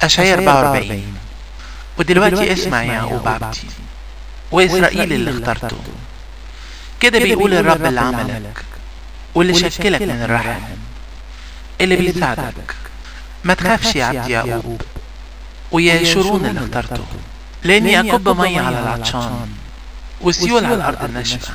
أشعية 44 ودلوقتي اسمع يا يعقوب عبدي وإسرائيل اللي اخترته كده بيقول الرب اللي عملك واللي شكلك من الرحم اللي بيساعدك ما تخافش يا عبدي يعقوب ويا شرون اللي اخترته لاني اكب ميه على العطشان وسيول على الارض الناشفه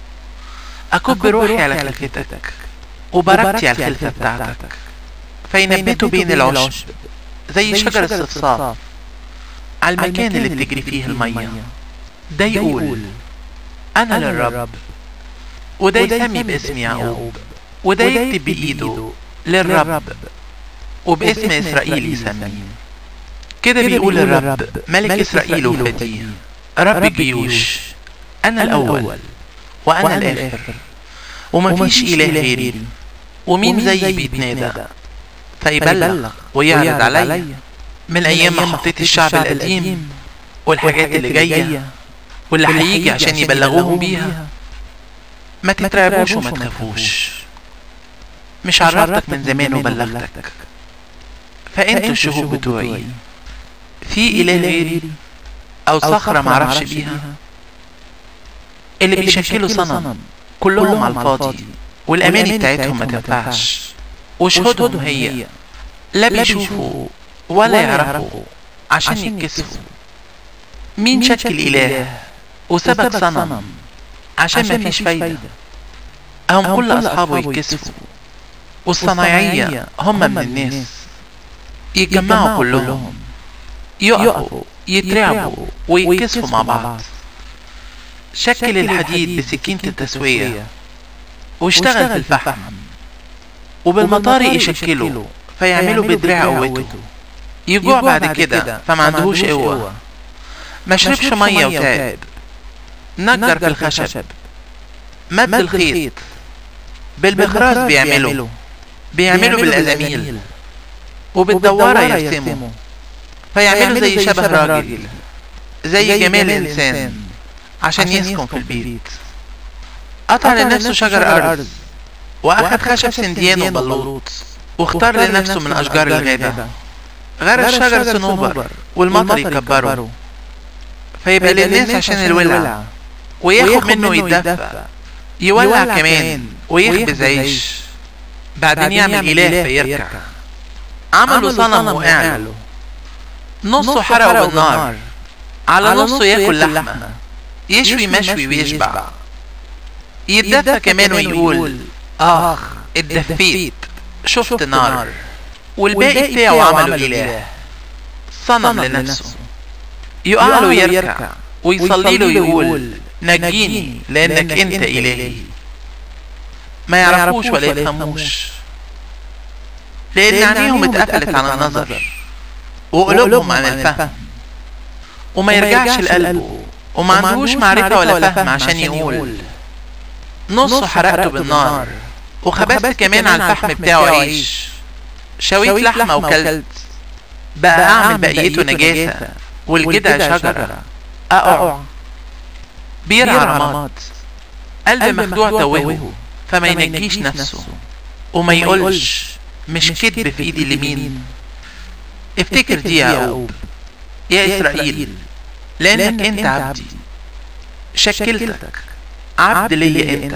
اكب روحي على خلفتك وبركتي على الخلفه بتاعتك فينبتوا بين العشب زي شجر الصفصاف على المكان اللي بتجري فيه الميه ده يقول انا للرب وده يسمي باسم يعقوب وده يكتب بايده للرب وباسم اسرائيل يسميه كده بيقول الرب ملك اسرائيل وفديه رب الجيوش انا الاول وانا الاخر ومفيش اله غيري ومين زيي بيتنادى فيبلغ ويعرض عليا من ايام ما حطيت الشعب القديم والحاجات اللي جايه واللي هيجي عشان يبلغوهم بيها ما تترعبوش وما تخافوش مش عرفتك من زمان وبلغتك فانتوا الشهود بتوعي في اله غيري او صخرة معرفش بيها اللي بيشكلوا صنم كلهم على الفاضي والاماني بتاعتهم ما تنفعش وشهودهم هي لا بيشوفوا ولا يعرفوا عشان يتكسفوا مين شكل اله وسبك صنم عشان ما فيش فايدة هم كل اصحابه يتكسفوا والصنايعية هم من الناس يتجمعوا كلهم يقفوا يترعبوا ويتكسفوا مع بعض شكل الحديد بسكينة التسوية واشتغل في الفحم وبالمطارق يشكله فيعملوا بدراع قوته يجوع بعد كده فما عندهوش قوة ما شربش مية وتعب نجر في الخشب مد الخيط بالمخراز بيعملوا بيعملوا بالأزاميل وبالدوارة يرسموا فيعملوا زي شبه راجل زي جمال إنسان عشان يسكن في البيت قطع لنفسه شجر أرض وأخذ خشب سنديان وبلوط واختار لنفسه من أشجار الغابة غرس شجر صنوبر والمطر يكبره فيبقى للناس عشان الولع وياخد منه يتدفى يولع كمان ويخبز عيش بعدين يعمل إله فيركع عملوا صنم وقع له نصه حرقه بالنار على نصه ياكل لحمة يشوي مشوي ويشبع يتدفى كمان ويقول آخ اتدفيت شفت نار والباقي بتاعه عمله إله صنم لنفسه يقع له يركع ويصلي له يقول نجيني لأنك أنت إلهي ما يعرفوش ولا يفهموش لأن عينيهم اتقفلت عن النظر وقلوبهم عن الفهم وما يرجعش لقلبه وما عندهوش معرفة ولا فهم عشان يقول نصه حرقته بالنار وخبزت كمان على الفحم بتاعه عيش شويت لحمة وكلت بقى أعمل بقيته نجاسة والجدع شجرة أقع بيرعى رماد قلب مخدوع توهه فما ينجيش نفسه وما يقولش مش كذب في ايدي اليمين افتكر دي يا يعقوب يا اسرائيل لانك انت عبدي شكلتك عبد ليا انت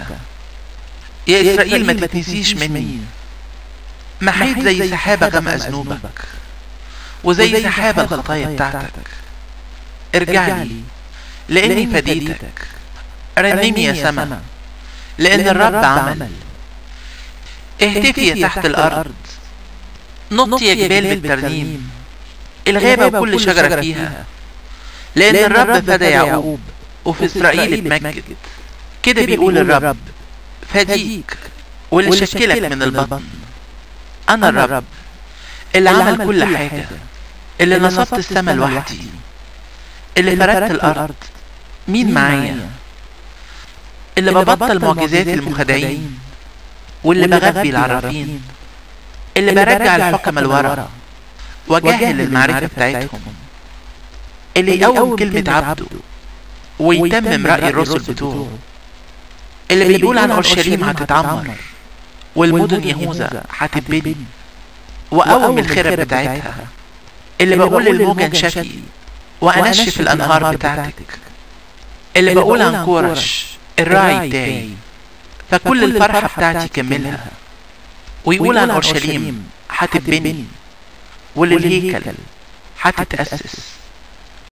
يا اسرائيل ما تتنسيش مني محيط زي سحابة غمق ذنوبك وزي سحابة الخطايا بتاعتك ارجع لي لاني فديتك رنمي يا سما لان الرب عمل اهتفي تحت الارض نطي يا جبال بالترنيم الغابة وكل شجرة فيها لأن الرب فدى يعقوب وفي إسرائيل اتمجد كده بيقول الرب فديك واللي شكلك من البطن أنا الرب اللي عمل كل حاجة اللي نصبت السماء لوحدي اللي فردت الأرض مين معايا اللي ببطل معجزات المخدعين واللي بغبي العرافين اللي برجع الحكم لورا وجهل المعرفة بتاعتهم اللي يقوم كلمة عبده ويتمم رأي الرسل بتوعه اللي بيقول عن أورشليم هتتعمر والمدن يهوذا هتتبني وقوم الخرب بتاعتها اللي بقول للموجة انشفي وأنشف الأنهار بتاعتك اللي بقول عن كورش الراعي بتاعي فكل الفرحة بتاعتي كملها ويقول عن أورشليم هتتبني وللهيكل هتتأسس